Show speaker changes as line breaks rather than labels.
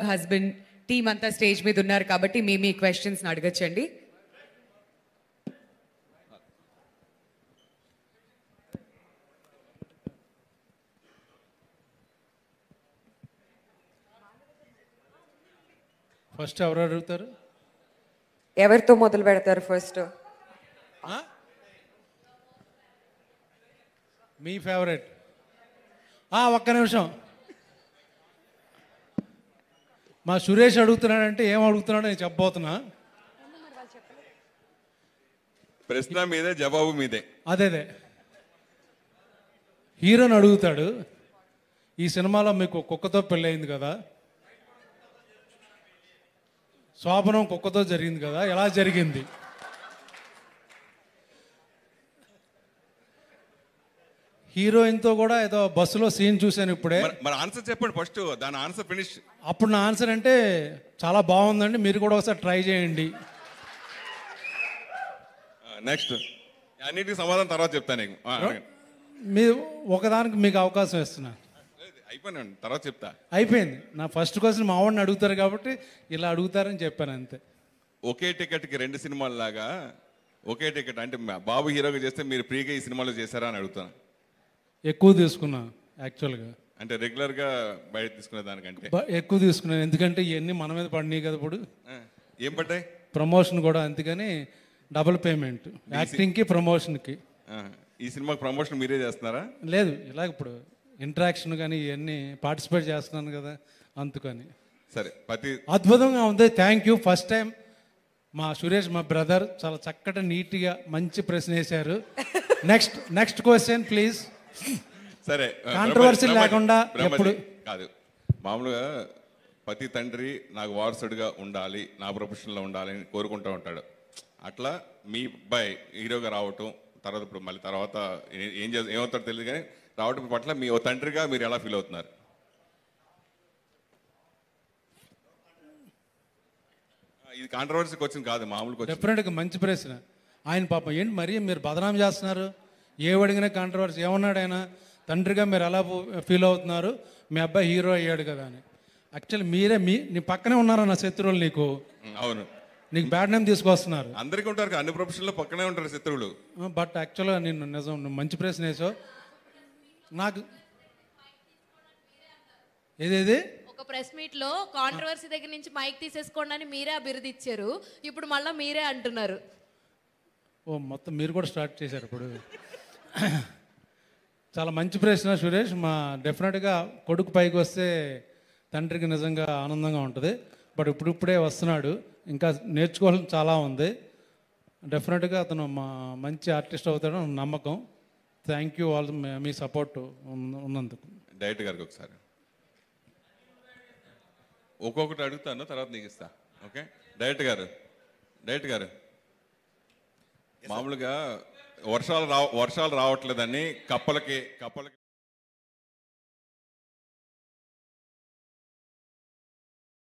Husband team అంతా stage మీద ఉన్నారు కాబట్టి మీ మీ క్వశ్చన్స్ అడగచ్చండి
ఫస్ట్ ఎవరు అడుగుతారు
ఎవరితో మొదలు పెడతారు ఫస్ట్
మీ ఫేవరెట్ ఆ, ఒక్క నిమిషం మా సురేష్ అడుగుతున్నాడంటే ఏం అడుగుతున్నాడో నేను చెప్పబోతున్నా
ప్రశ్న మీదే జవాబు మీదే
అదే అదే హీరోని అడుగుతాడు ఈ సినిమాలో మీకు కుక్కతో పెళ్ళయింది కదా శోభనం కుక్కతో జరిగింది కదా ఎలా జరిగింది హీరోయిన్తో కూడా ఏదో బస్సులో సీన్ చూశాను ఇప్పుడే
మరి- మరి ఆన్సర్ చెప్పండి ఫస్ట్ దాని ఆన్సర్ ఫినిష్
అప్పుడు నా ఆన్సర్ అంటే చాలా బాగుందండి మీరు కూడా ఒకసారి ట్రై చేయండి
నెక్స్ట్ అన్నిటికీ సమాధానం తర్వాత చెప్తాను నీకు ఆ, అడగండి.
మీరు ఒకదానికి మీకు అవకాశం ఇస్తున్నా
లేదు, అయిపోయినాను తర్వాత చెప్తా
అయిపోయింది నా ఫస్ట్ క్వశ్చన్ మా వాడిని అడుగుతారు కాబట్టి ఇలా అడుగుతారని చెప్పాను అంతే
ఒకే టికెట్కి రెండు సినిమాల లాగా ఒకే టికెట్ అంటే మా బాబు హీరోగా చేస్తే మీరు ఫ్రీగా ఈ సినిమాలో చేశారా అని అడుగుతాను
ఎక్కువ తీసుకున్నా యాక్చువల్గా
అంటే రెగ్యులర్గా బయట తీసుకునే దానికంటే
బ- ఎక్కువ తీసుకున్నాను ఎందుకంటే ఇవన్నీ మన మీద పడినాయి కదా ఇప్పుడు
ఆ, ఏం పడ్డాయి
ప్రమోషన్ కూడా అందుకని డబుల్ పేమెంట్ యాక్టింగ్కి ప్రమోషన్కి
ఆ, ఈ సినిమాకి ప్రమోషన్ మీరే చేస్తున్నారా
లేదు ఇలాగ ఇప్పుడు ఇంటరాక్షన్ కానీ ఇవన్నీ పార్టిసిపేట్ చేస్తున్నాను కదా అందుకని
సరే ప్రతి
అద్భుతంగా ఉంది థ్యాంక్ యూ ఫస్ట్ టైం మా సురేష్ మా బ్రదర్ చాలా చక్కటి నీట్గా మంచి ప్రశ్న వేశారు నెక్స్ట్ నెక్స్ట్ క్వశ్చన్ ప్లీజ్
సరే
Controversy
బ్రహ్మజీ,
లేకుండా
బ్రహ్మజీ,
ఎప్పుడు-
కాదు మామూలుగా ప్రతి తండ్రి నాకు వారసుడిగా ఉండాలి నా ప్రొఫెషన్లో ఉండాలి అని కోరుకుంటూ ఉంటాడు అట్లా మీ అబ్బాయి హీరోగా రావటం తర్వాత ఇప్పుడు మళ్ళీ తర్వాత ఏ- ఏం చేస్తా ఏమవుతాడో తెలియదు కానీ రావటం పట్ల మీ ఓ తండ్రిగా మీరు ఎలా ఫీల్ అవుతున్నారు ఆ, ఇది కాంట్రవర్సీ క్వశ్చన్ కాదు మామూలు క్వశ్చన్
డెఫినెట్గా మంచి ప్రశ్న ఆయన పాపం ఏంటి మరి మీరు బదనాం చేస్తున్నారు ఏ అడిగినా కాంట్రవర్సీ ఏమన్నాడు ఆయన తండ్రిగా మీరు ఎలా ఫీల్ అవుతున్నారు మీ అబ్బాయి హీరో అయ్యాడు కదా అని యాక్చువల్లీ మీరే మీ నీ పక్కనే ఉన్నారా నా శత్రువులు నీకు
అవును
నీకు బ్యాడ్ నేమ్ తీసుకొస్తున్నారు
అందరికీ ఉంటారు కదా, అన్ని ప్రొఫెషన్లో పక్కనే ఉంటారు శత్రువులు
బట్ యాక్చువల్గా నేను నిజం నువ్వు మంచి ప్రశ్న వేసావు నాకు ఏదేది
ఒక ప్రెస్ మీట్ లో కాంట్రవర్సీ దగ్గర నుంచి మైక్ తీసేసుకోండి అని మీరే అభివృద్ధి ఇచ్చారు ఇప్పుడు మళ్ళీ మీరే అంటున్నారు
ఓ మొత్తం మీరు కూడా స్టార్ట్ చేశారు ఇప్పుడు చాలా మంచి ప్రశ్న సురేష్ మా డెఫినెట్గా కొడుకు పైకి వస్తే తండ్రికి నిజంగా ఆనందంగా ఉంటుంది బట్ ఇప్పుడిప్పుడే వస్తున్నాడు ఇంకా నేర్చుకోవాలని చాలా ఉంది డెఫినెట్గా అతను మా మంచి ఆర్టిస్ట్ అవుతాడని నమ్మకం థ్యాంక్ యూ ఆల్ మీ సపోర్ట్ ఉన్నందుకు
డైరెక్ట్ గారికి ఒకసారి ఒక్కొక్కటి అడుగుతాను తర్వాత నీకు ఇస్తా ఓకే డైరెక్ట్ గారు డైరెక్ట్ గారు మామూలుగా వర్షాలు రా వర్షాలు రావట్లేదని కప్పలకి కప్పలకి